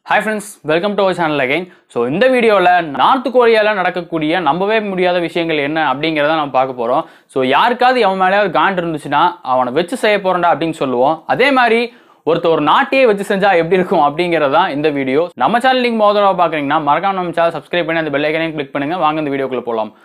hi friends welcome to our channel again so இந்த வீடியோவில் north கொரியாவில் நடக்கக்கூடிய நம்பவே முடியாத விஷயங்கள் என்ன அப்படிங்கிறத நம்ம பார்க்க போகிறோம் ஸோ யாருக்காவது அவன் மேலேயாவது காண்ட் இருந்துச்சுன்னா அவனை வச்சு செய்ய போகிறேன்டா அப்படின்னு சொல்லுவோம் அதே மாதிரி ஒருத்தர் ஒரு நாட்டையே வச்சு செஞ்சா எப்படி இருக்கும் அப்படிங்கிறது தான் இந்த வீடியோ நம்ம சேனல் நீங்கள் முதல்ல பார்க்குறீங்கன்னா மறக்காம நம்ம சேனல் சப்ஸ்கிரைப் பண்ணி அந்த பெல் ஐக்கனையும் கிளிக் பண்ணுங்க வாங்க இந்த வீடியோக்குள்ள போகலாம்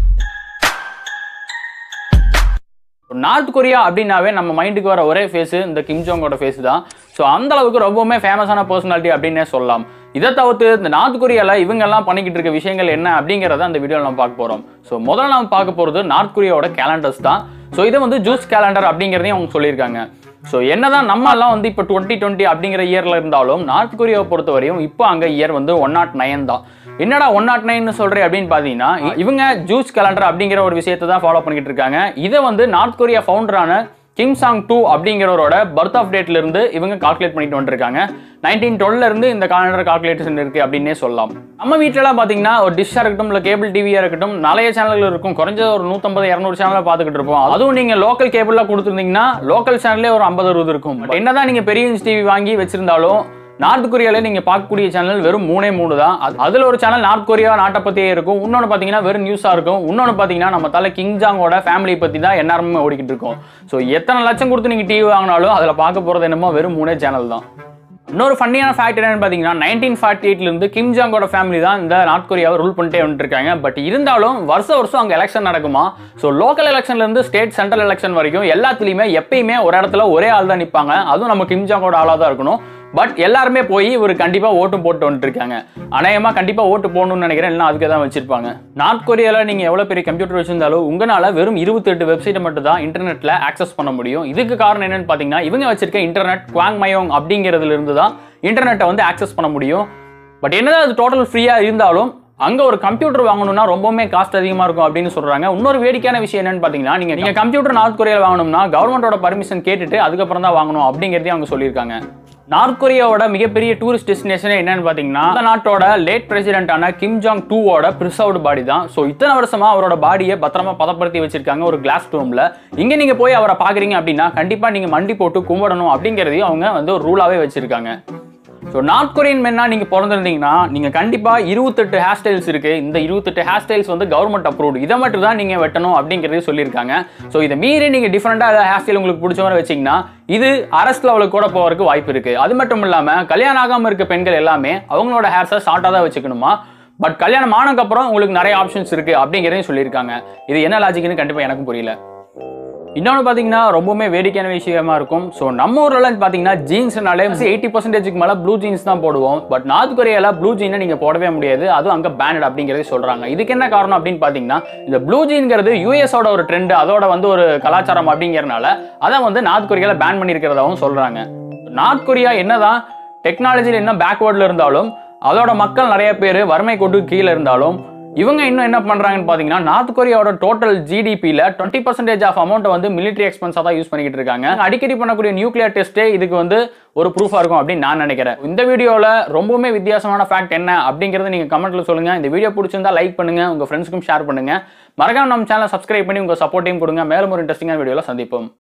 நார்த் கொரியா அப்படின்னாவே நம்ம மைண்டுக்கு வர ஒரே ஃபேஸ் இந்த கிம் ஜோங்கோட ஃபேஸ் தான் ஸோ அந்த அளவுக்கு ரொம்பவுமே ஃபேமஸான பர்சனாலிட்டி அப்படின்னே சொல்லலாம் இதை தவிர்த்து இந்த நார்த் கொரியாவில் இவங்கெல்லாம் பண்ணிக்கிட்டு இருக்க விஷயங்கள் என்ன அப்படிங்கிறத அந்த வீடியோவில் நம்ம பார்க்க போகிறோம் ஸோ முதல்ல நம்ம பார்க்க போகிறது நார்த் கொரியாவோட கேலண்டர்ஸ் தான் ஸோ இதை வந்து ஜூஸ் கேலண்டர் அப்படிங்கிறதையும் அவங்க சொல்லியிருக்காங்க ஸோ என்னதான் நம்ம எல்லாம் வந்து இப்போ டுவெண்ட்டி டுவெண்ட்டி அப்படிங்கிற இயரில் இருந்தாலும் நார்த் கொரியாவை பொறுத்தவரையும் இப்போ அங்கே இயர் வந்து ஒன் நாட் நைன் தான் என்னடா ஒன் நாட் நைன் சொல்கிறேன் அப்படின்னு பார்த்தீங்கன்னா இவங்க ஜூஸ் கேலண்டர் அப்படிங்கிற ஒரு விஷயத்தை தான் ஃபாலோ பண்ணிக்கிட்டு இருக்காங்க இதை வந்து நார்த் கொரியா ஃபவுண்டரான கிம் சாங் டூ அப்படிங்கிறவரோட பர்த் ஆஃப் டேட்ல இருந்து இவங்க கால்குலேட் பண்ணிட்டு வந்துருக்காங்க நைன்டீன் டுவெல்ல இருந்து இந்த காலண்டர் கால்குலேஷன் இருக்கு அப்படின்னே சொல்லலாம் நம்ம வீட்டிலலாம் பார்த்தீங்கன்னா ஒரு டிஷ்ஷாக இருக்கட்டும் இல்லை கேபிள் டிவியாக இருக்கட்டும் நிறைய சேனல்கள் இருக்கும் குறைஞ்ச ஒரு நூற்றம்பது இரநூறு சேனலை பார்த்துக்கிட்டு இருப்போம் அதுவும் நீங்கள் லோக்கல் கேபிளாக கொடுத்துருந்தீங்கன்னா லோக்கல் சேனல்லே ஒரு ஐம்பது அறுபது இருக்கும் But என்னதான் நீங்கள் பெரிய டிவி வாங்கி வச்சிருந்தாலும் நார்த் கொரியால நீங்க பார்க்கக்கூடிய சேனல் வெறும் மூணே மூணு தான் அது- அதுல ஒரு சேனல் நார்த் கொரியா நாட்டை பத்தியே இருக்கும் இன்னொன்று பாத்தீங்கன்னா வெறும் நியூஸா இருக்கும் இன்னொன்று பாத்தீங்கன்னா நம்ம தலை கிங் ஜாங்கோட ஃபேமிலி பத்தி தான் எந்நேரமே ஓடிக்கிட்டு இருக்கும் ஸோ எத்தனை லட்சம் கொடுத்து நீங்க டிவி வாங்கினாலும் அதுல பார்க்க போறது என்னமோ வெறும் மூணே சேனல் தான் இன்னொரு ஃபன்னியான ஃபேக்ட் என்னன்னு பார்த்தீங்கன்னா நைன்டீன் ஃபார்ட்டி எயிட்லேருந்து கிம் ஜாங்கோட ஃபேமிலி தான் இந்த நார்த் கொரியாவை ரூல் பண்ணிட்டே வந்துட்டு இருக்காங்க பட் இருந்தாலும் வருஷம் வருஷம் அங்கே எலெக்ஷன் நடக்குமா ஸோ லோக்கல் எலெக்ஷன்லேருந்து ஸ்டேட் சென்ட்ரல் எலெக்ஷன் வரைக்கும் எல்லாத்துலேயுமே எப்பயுமே ஒரு இடத்துல ஒரே ஆள் தான் நிற்பாங்க அதுவும் நம்ம கிம் ஜாங்கோட ஆளாக தான் இருக்கணும் பட் எல்லாருமே போய் இவர் கண்டிப்பாக ஓட்டும் போட்டு வந்துட்டு இருக்காங்க அநேகமாக கண்டிப்பாக ஓட்டு போடணும்னு நினைக்கிறேன் இல்லை அதுக்கு தான் வச்சிருப்பாங்க நார்த் கொரியாவில் நீங்கள் எவ்வளோ பெரிய கம்ப்யூட்டர் வச்சிருந்தாலும் உங்களால் வெறும் இருபத்தெட்டு வெப்சைட்டை மட்டும் தான் இன்டர்நெட்டில் ஆக்சஸ் பண்ண முடியும் இதுக்கு காரணம் என்னன்னு பார்த்தீங்கன்னா இவங்க வச்சிருக்க இன்டர்நெட் குவாங் மயோங் அப்படிங்கிறதுல இருந்து தான் இன்டர்நெட்டை வந்து ஆக்சஸ் பண்ண முடியும் பட் என்னதான் அது டோட்டல் ஃப்ரீயாக இருந்தாலும் அங்க ஒரு கம்ப்யூட்டர் வாங்கணும்னா ரொம்பவுமே காஸ்ட் அதிகமா இருக்கும் அப்படின்னு சொல்றாங்க இன்னொரு வேடிக்கையான விஷயம் என்னன்னு பாத்தீங்கன்னா நீங்க நீங்க கம்ப்யூட்டர் நார்த் கொரியால வாங்கணும்னா கவர்மெண்டோட பர்மிஷன் கேட்டுட்டு அதுக்கப்புறம் தான் வாங்கணும் அப்படிங்கிறதையும் அவங்க சொல்லியிருக்காங்க நார்த் கொரியாவோட மிகப்பெரிய டூரிஸ்ட் டெஸ்டினேஷன் என்னன்னு பாத்தீங்கன்னா அந்த நாட்டோட லேட் பிரசிடென்டான கிம் ஜாங் டூவோட பிரிசர்வ்டு பாடி தான் ஸோ இத்தனை வருஷமா அவரோட பாடியை பத்திரமா பதப்படுத்தி வச்சிருக்காங்க ஒரு கிளாஸ் ரூம்ல இங்க நீங்க போய் அவரை பாக்குறீங்க அப்படின்னா கண்டிப்பா நீங்க மண்டி போட்டு கும்பிடணும் அப்படிங்கிறதையும் அவங்க வந்து ஒரு ரூலாவே வச்சிருக்காங்க ஸோ நார்த் கொரியன் மென்னா நீங்கள் பிறந்திருந்தீங்கன்னா நீங்கள் கண்டிப்பாக இருபத்தெட்டு ஹேர் ஸ்டைல்ஸ் இருக்குது இந்த இருபத்தெட்டு ஹேர் ஸ்டைல்ஸ் வந்து கவர்மெண்ட் அப்ரூவ்டு இதை மட்டும் தான் நீங்கள் வெட்டணும் அப்படிங்கிறதையும் சொல்லியிருக்காங்க ஸோ இதை மீறி நீங்கள் டிஃப்ரெண்ட்டாக ஏதாவது ஹேர் ஸ்டைல் உங்களுக்கு பிடிச்ச மாதிரி வச்சிங்கன்னா இது அரசு லெவலுக்கு கூட போகிறதுக்கு வாய்ப்பு இருக்குது அது மட்டும் இல்லாமல் கல்யாணம் ஆகாமல் இருக்க பெண்கள் எல்லாமே அவங்களோட ஹேர்ஸை ஷார்ட்டாக தான் வச்சுக்கணுமா பட் கல்யாணம் ஆனதுக்கப்புறம் உங்களுக்கு நிறைய ஆப்ஷன்ஸ் இருக்குது அப்படிங்கிறதையும் சொல்லியிருக்காங்க இது என்ன லாஜிக்னு கண்டிப்பாக எனக்கும் புரியல இன்னொன்று பார்த்தீங்கன்னா ரொம்பவுமே வேடிக்கையான விஷயமா இருக்கும் ஸோ நம்ம ஊர்லலாம் பார்த்தீங்கன்னா ஜீன்ஸ்னாலே எயிட்டி பர்சன்டேஜுக்கு மேலே ப்ளூ ஜீன்ஸ் தான் போடுவோம் பட் நார்த் கொரியாவில் ப்ளூ ஜீனை நீங்கள் போடவே முடியாது அதுவும் அங்கே பேண்டட் அப்படிங்கிறத சொல்கிறாங்க இதுக்கு என்ன காரணம் அப்படின்னு பார்த்தீங்கன்னா இந்த ப்ளூ ஜீன்கிறது யூஎஸோட ஒரு ட்ரெண்ட் அதோட வந்து ஒரு கலாச்சாரம் அப்படிங்கிறனால அதை வந்து நார்த் கொரியாவில் பேன் பண்ணியிருக்கிறதாவும் சொல்கிறாங்க நார்த் கொரியா என்னதான் டெக்னாலஜியில் என்ன பேக்வேர்டில் இருந்தாலும் அதோட மக்கள் நிறைய பேர் வறுமை கொண்டு கீழே இருந்தாலும் இவங்க இன்னும் என்ன பண்றாங்கன்னு பாத்தீங்கன்னா நார்த் கொரியாவோட டோட்டல் ஜிடிபியில் டுவெண்ட்டி பர்சன்டேஜ் ஆஃப் அமௌண்ட் வந்து மிலிட்டரி எக்ஸ்பென்ஸாக தான் யூஸ் பண்ணிக்கிட்டு இருக்காங்க அடிக்கடி பண்ணக்கூடிய நியூக்ளியர் டெஸ்ட்டே இதுக்கு வந்து ஒரு ப்ரூஃபாக இருக்கும் அப்படின்னு நான் நினைக்கிறேன் இந்த வீடியோவில் ரொம்பவுமே வித்தியாசமான ஃபேக்ட் என்ன அப்படிங்கறத நீங்க கமெண்ட்ல சொல்லுங்க இந்த வீடியோ பிடிச்சிருந்தா லைக் பண்ணுங்க உங்க ஃப்ரெண்ட்ஸ்க்கும் ஷேர் பண்ணுங்க மறக்காம நம்ம சேனலை சப்ஸ்கிரைப் பண்ணி உங்க சப்போர்ட்டையும் கொடுங்க மேலும் ஒரு இன்ட்ரெஸ்டிங்கான வீடியோவில் சந்திப்போம்